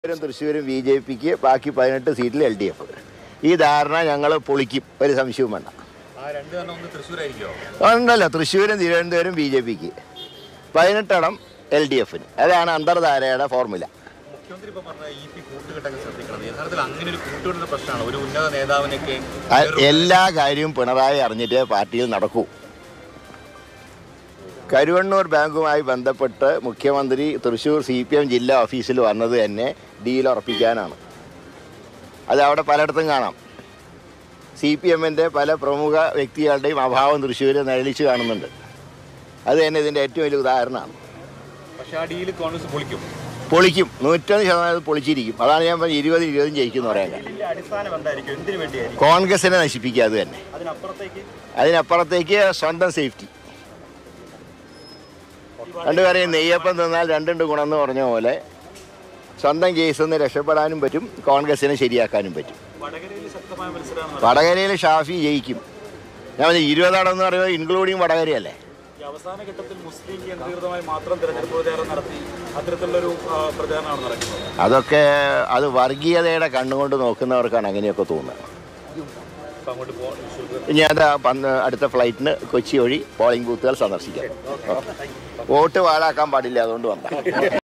തൃശ്ശൂരും തൃശ്ശൂരും B J പിക്ക് ബാക്കി പതിനെട്ട് സീറ്റിൽ എൽ ഡി എഫ് ഈ ധാരണ ഞങ്ങൾ പൊളിക്കും ഒരു സംശയവും വേണ്ട ആ രണ്ട് തന്നെ ഒന്ന് തൃശ്ശൂരായിരിക്കോ ഉണ്ടല്ലോ തൃശ്ശൂരും തിരുവനന്തപുരം ബി ജെ പിക്ക് പതിനെട്ടെണ്ണം എൽ ഡി എഫിന് അതാണ് അന്തർധാരയുടെ ഫോർമുല മുഖ്യമന്ത്രി ഇപ്പൊ പറഞ്ഞ ഈ പി കൂട്ടുകെട്ടൊക്കെ ശ്രദ്ധിക്കണം യഥാർത്ഥത്തിൽ അങ്ങനെ ഒരു കൂട്ടുകെട്ടുന്ന പ്രശ്നമാണ് ഒരു ഉന്നത നേതാവിനൊക്കെ അ- എല്ലാ കാര്യവും പിണറായി അറിഞ്ഞിട്ടേ പാർട്ടിയിൽ നടക്കൂ കരുവണ്ണൂർ ബാങ്കുമായി ബന്ധപ്പെട്ട് മുഖ്യമന്ത്രി തൃശ്ശൂർ സി പി എം ജില്ലാ ഓഫീസിൽ വന്നത് തന്നെ ഡീൽ ഉറപ്പിക്കാനാണ് അത് അവിടെ പലയിടത്തും കാണാം സി പി എമ്മിൻ്റെ പല പ്രമുഖ വ്യക്തികളുടെയും അഭാവം തൃശ്ശൂർ നിഴലിച്ച് കാണുന്നുണ്ട് അത് തന്നെ ഇതിൻ്റെ ഏറ്റവും വലിയ ഉദാഹരണമാണ് പക്ഷെ ആ ഡീല് കോൺഗ്രസ് പൊളിക്കും പൊളിക്കും നൂറ്റൊന്ന് ശതമാനം പൊളിച്ചിരിക്കും അതാണ് ഞാൻ പറഞ്ഞത് ഇരുപത് ഇരുപതും ജയിക്കും എന്ന് പറയാൻ കാരണം. ഇതിന്റെ അടിസ്ഥാനം എന്തായിരിക്കും എന്തിനു വേണ്ടിയായിരിക്കും കോൺഗ്രസിനെ നശിപ്പിക്കുക അത് തന്നെ അതിനപ്പുറത്തേക്ക് അതിനപ്പുറത്തേക്ക് സ്വന്തം സേഫ്റ്റി രണ്ടുപേരെയും നെയ്യപ്പം തിന്നാൽ രണ്ടുണ്ട് ഗുണമെന്ന് പറഞ്ഞ പോലെ സ്വന്തം കേസിൽ നിന്ന് രക്ഷപ്പെടാനും പറ്റും കോൺഗ്രസിനെ ശരിയാക്കാനും പറ്റും വടകരയിൽ ശക്തമായ മത്സരമാണ് വടകരയിൽ ഷാഫി ജയിക്കും ഞാൻ പറഞ്ഞു ഇരുപതാണെന്ന് പറയുമ്പോൾ ഇൻക്ലൂഡിങ് വടകരയല്ലേ ഈ അവസാന ഘട്ടത്തിൽ മുസ്ലിം കേന്ദ്രീകൃതമായി മാത്രം തെരഞ്ഞെടുപ്പ് പ്രചാരണം നടത്തി അത്തരത്തിലുള്ളൊരു ആ, പ്രചാരണമാണ് നടക്കുന്നത് അതൊക്കെ അത് വർഗീയതയുടെ കണ്ണുകൊണ്ട് നോക്കുന്നവർക്കാണ് അങ്ങനെയൊക്കെ തോന്നുന്നത് അപ്പൊ അങ്ങോട്ട് പോകാൻ ഇനി അത് പന്ന് അടുത്ത ഫ്ലൈറ്റിന് കൊച്ചി വഴി പോളിംഗ് ബൂത്തുകൾ സന്ദർശിക്കാം വോട്ട് പാഴാക്കാൻ പാടില്ല അതുകൊണ്ട് വന്ന